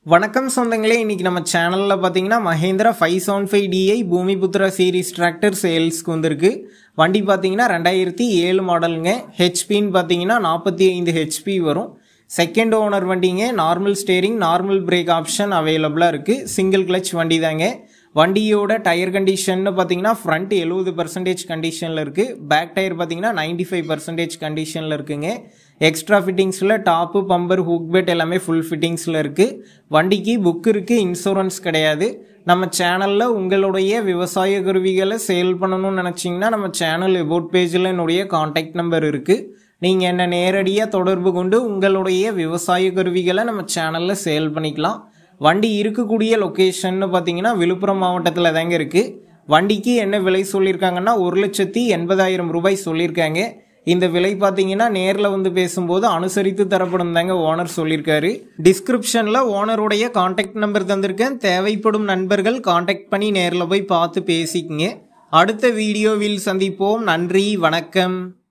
வணக்கம் சொந்தங்களே இன்னைக்கு நம்ம சேனலில் பார்த்தீங்கன்னா Mahindra five seven five DI Bhumiputra series tractor சேல்ஸ்க்கு வந்திருக்கு வண்டி பார்த்தீங்கன்னா ரெண்டாயிரத்தி ஏழு மாடலுங்க ஹெச்பின்னு பார்த்தீங்கன்னா நாற்பத்தி ஐந்து ஹெச்பி வரும் செகண்ட் ஓனர் வண்டிங்க normal steering normal brake option அவைலபிளாக இருக்குது சிங்கிள் கிளச் வண்டி தாங்க வண்டியோட டயர் கண்டிஷன்னு பார்த்தீங்கன்னா ஃப்ரண்ட் எழுபது பர்சன்டேஜ் கண்டிஷனில் இருக்குது பேக் டயர் பார்த்தீங்கன்னா நைன்டி ஃபைவ் பர்சன்டேஜ் கண்டிஷனில் இருக்குங்க எக்ஸ்ட்ரா ஃபிட்டிங்ஸில் டாப்பு பம்பர் ஹூக் பெட் எல்லாமே ஃபுல் ஃபிட்டிங்ஸில் இருக்குது வண்டிக்கு புக் இருக்குது இன்சூரன்ஸ் கிடையாது நம்ம சேனலில் உங்களுடைய விவசாய கருவிகளை சேல் பண்ணணும்னு நினச்சிங்கன்னா நம்ம சேனல் எபோட் பேஜில் என்னுடைய காண்டாக்ட் நம்பர் இருக்குது நீங்கள் என்ன நேரடியாக தொடர்பு கொண்டு உங்களுடைய விவசாய கருவிகளை நம்ம சேனலில் சேல் பண்ணிக்கலாம் வண்டி இருக்கக்கூடிய லொக்கேஷன்னு பார்த்தீங்கன்னா விழுப்புரம் மாவட்டத்தில் தாங்க இருக்குது வண்டிக்கு என்ன விலை சொல்லியிருக்காங்கன்னா ஒரு லட்சத்தி எண்பதாயிரம் ரூபாய் சொல்லியிருக்காங்க இந்த விலை பார்த்தீங்கன்னா நேரில் வந்து பேசும்போது அனுசரித்து தரப்படும் தாங்க ஓனர் சொல்லியிருக்காரு டிஸ்கிரிப்ஷனில் ஓனருடைய காண்டாக்ட் நம்பர் தந்திருக்கேன் தேவைப்படும் நண்பர்கள் காண்டாக்ட் பண்ணி நேரில் போய் பார்த்து பேசிக்கங்க அடுத்த வீடியோவில் சந்திப்போம் நன்றி வணக்கம்